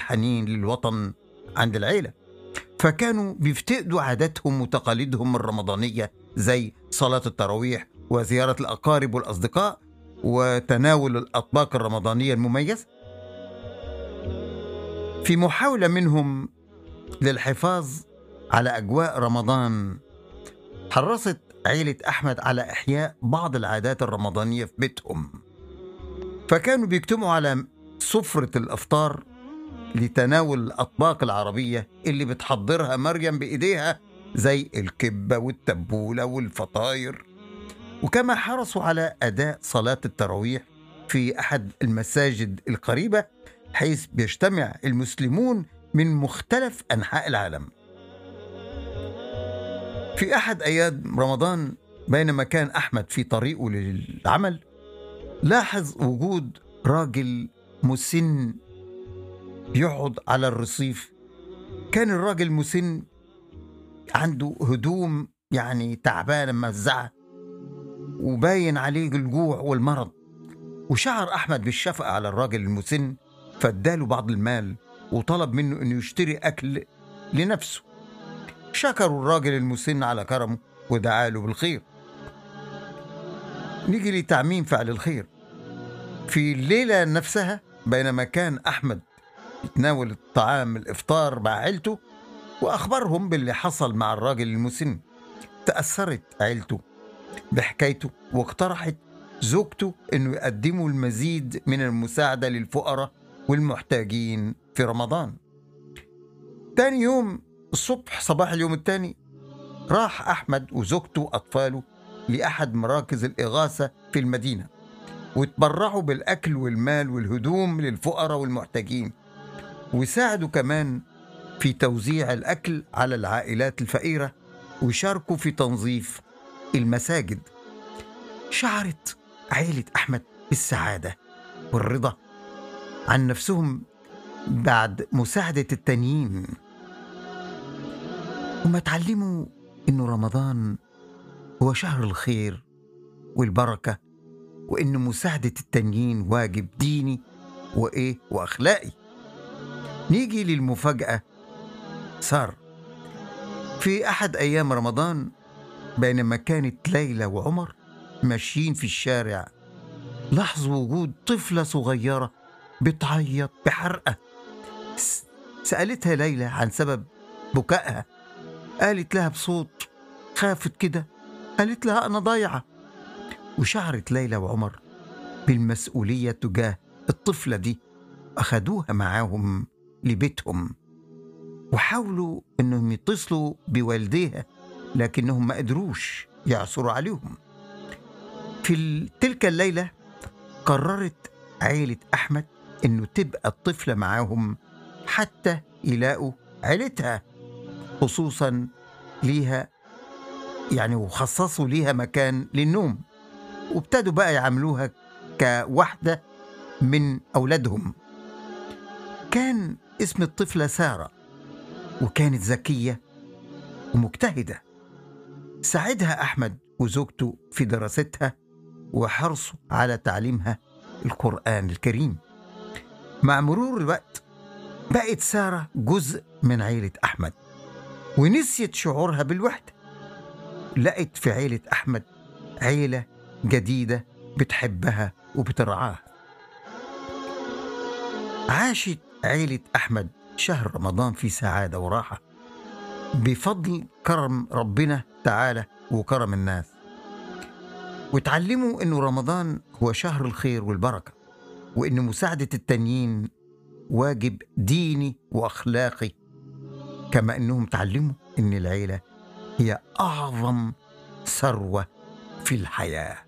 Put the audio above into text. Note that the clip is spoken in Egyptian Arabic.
الحنين للوطن عند العيلة فكانوا بيفتقدوا عاداتهم وتقاليدهم الرمضانية زي صلاة التراويح وزيارة الأقارب والأصدقاء وتناول الأطباق الرمضانية المميزة في محاولة منهم للحفاظ على أجواء رمضان حرصت عيلة أحمد على إحياء بعض العادات الرمضانية في بيتهم فكانوا بيجتمعوا على سفرة الإفطار لتناول الأطباق العربية اللي بتحضرها مريم بإيديها زي الكبة والتبولة والفطاير وكما حرصوا على أداء صلاة التراويح في أحد المساجد القريبة حيث بيجتمع المسلمون من مختلف أنحاء العالم في أحد أيام رمضان بينما كان أحمد في طريقه للعمل لاحظ وجود راجل مسن يقعد على الرصيف كان الراجل مسن عنده هدوم يعني تعبانة ممزعة وباين عليه الجوع والمرض وشعر أحمد بالشفقة على الراجل المسن فاداله بعض المال وطلب منه انه يشتري اكل لنفسه شكروا الراجل المسن على كرمه ودعا له بالخير نيجي لتعميم فعل الخير في الليلة نفسها بينما كان أحمد يتناول الطعام الإفطار مع عيلته وأخبرهم باللي حصل مع الراجل المسن تأثرت عيلته بحكايته واقترحت زوجته انه يقدموا المزيد من المساعدة للفقراء والمحتاجين في رمضان تاني يوم الصبح صباح اليوم التاني راح أحمد وزوجته وأطفاله لأحد مراكز الإغاثة في المدينة وتبرعوا بالأكل والمال والهدوم للفقراء والمحتاجين وساعدوا كمان في توزيع الأكل على العائلات الفقيرة وشاركوا في تنظيف المساجد شعرت عائلة أحمد بالسعادة والرضا عن نفسهم بعد مساعدة التانيين هم اتعلموا إنه رمضان هو شهر الخير والبركة وإن مساعدة التانيين واجب ديني وإيه وأخلاقي نيجي للمفاجأة صار في أحد أيام رمضان بينما كانت ليلى وعمر ماشيين في الشارع لاحظوا وجود طفلة صغيرة بتعيط بحرقة سألتها ليلى عن سبب بكائها قالت لها بصوت خافت كده قالت لها أنا ضايعة وشعرت ليلى وعمر بالمسؤولية تجاه الطفلة دي أخدوها معاهم لبيتهم وحاولوا أنهم يتصلوا بوالديها لكنهم ما قدروش يعثروا عليهم في تلك الليلة قررت عيلة أحمد إنه تبقى الطفلة معاهم حتى يلاقوا عيلتها خصوصا ليها يعني وخصصوا ليها مكان للنوم وابتدوا بقى يعاملوها كواحدة من أولادهم كان اسم الطفلة سارة وكانت ذكية ومجتهدة ساعدها أحمد وزوجته في دراستها وحرصه على تعليمها القرآن الكريم مع مرور الوقت بقت سارة جزء من عيلة أحمد ونسيت شعورها بالوحدة لقت في عيلة أحمد عيلة جديدة بتحبها وبترعاها عاشت عيلة أحمد شهر رمضان في سعادة وراحة بفضل كرم ربنا تعالى وكرم الناس وتعلموا انه رمضان هو شهر الخير والبركه وان مساعده التانيين واجب ديني واخلاقي كما انهم تعلموا ان العيله هي اعظم ثروه في الحياه